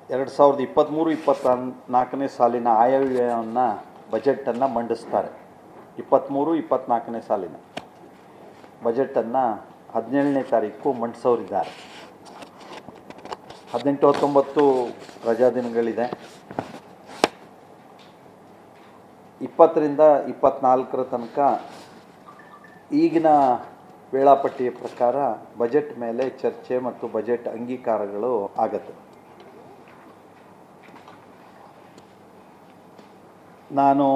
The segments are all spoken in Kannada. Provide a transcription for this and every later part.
ಎರಡು ಸಾವಿರದ ಇಪ್ಪತ್ತ್ಮೂರು ಇಪ್ಪತ್ತ ನಾಲ್ಕನೇ ಸಾಲಿನ ಆಯವ್ಯಯವನ್ನು ಬಜೆಟನ್ನು ಮಂಡಿಸ್ತಾರೆ ಇಪ್ಪತ್ತ್ಮೂರು ಇಪ್ಪತ್ತ್ನಾಲ್ಕನೇ ಸಾಲಿನ ಬಜೆಟನ್ನು ಹದಿನೇಳನೇ ತಾರೀಕು ಮಂಡಿಸೋರಿದ್ದಾರೆ ಹದಿನೆಂಟು ಹತ್ತೊಂಬತ್ತು ರಜಾ ದಿನಗಳಿದೆ ಇಪ್ಪತ್ತರಿಂದ ಇಪ್ಪತ್ತ್ನಾಲ್ಕರ ತನಕ ಈಗಿನ ವೇಳಾಪಟ್ಟಿಯ ಪ್ರಕಾರ ಬಜೆಟ್ ಮೇಲೆ ಚರ್ಚೆ ಮತ್ತು ಬಜೆಟ್ ಅಂಗೀಕಾರಗಳು ಆಗತ್ತೆ ನಾನು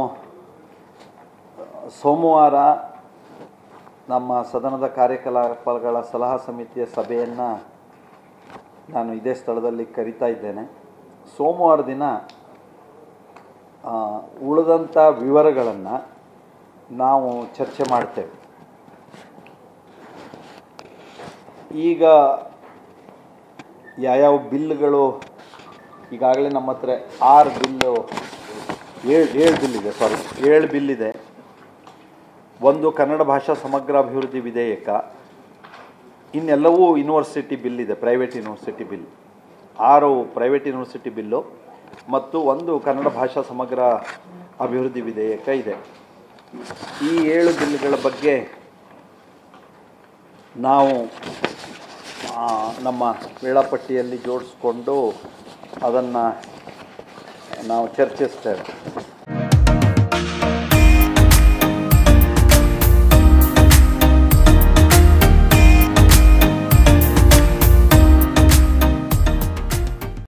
ಸೋಮವಾರ ನಮ್ಮ ಸದನದ ಕಾರ್ಯಕಲಾಪಗಳ ಸಲಹಾ ಸಮಿತಿಯ ಸಭೆಯನ್ನು ನಾನು ಇದೇ ಸ್ಥಳದಲ್ಲಿ ಕರಿತಾ ಇದ್ದೇನೆ ಸೋಮವಾರ ದಿನ ಆ, ಉಳಿದಂಥ ವಿವರಗಳನ್ನು ನಾವು ಚರ್ಚೆ ಮಾಡ್ತೇವೆ ಈಗ ಯಾವ್ಯಾವ ಬಿಲ್ಗಳು ಈಗಾಗಲೇ ನಮ್ಮ ಹತ್ರ ಆರು ಬಿಲ್ಲು ಏಳು ಏಳು ಬಿಲ್ ಇದೆ ಸಾರಿ ಏಳು ಬಿಲ್ ಇದೆ ಒಂದು ಕನ್ನಡ ಭಾಷಾ ಸಮಗ್ರ ಅಭಿವೃದ್ಧಿ ವಿಧೇಯಕ ಇನ್ನೆಲ್ಲವೂ ಯೂನಿವರ್ಸಿಟಿ ಬಿಲ್ ಇದೆ ಪ್ರೈವೇಟ್ ಯೂನಿವರ್ಸಿಟಿ ಬಿಲ್ ಆರು ಪ್ರೈವೇಟ್ ಯೂನಿವರ್ಸಿಟಿ ಬಿಲ್ಲು ಮತ್ತು ಒಂದು ಕನ್ನಡ ಭಾಷಾ ಸಮಗ್ರ ಅಭಿವೃದ್ಧಿ ವಿಧೇಯಕ ಇದೆ ಈ ಏಳು ಬಿಲ್ಗಳ ಬಗ್ಗೆ ನಾವು ಆ, ನಮ್ಮ ವೇಳಾಪಟ್ಟಿಯಲ್ಲಿ ಜೋಡಿಸ್ಕೊಂಡು ಅದನ್ನು ನಾವು ಚರ್ಚಿಸ್ತೇವೆ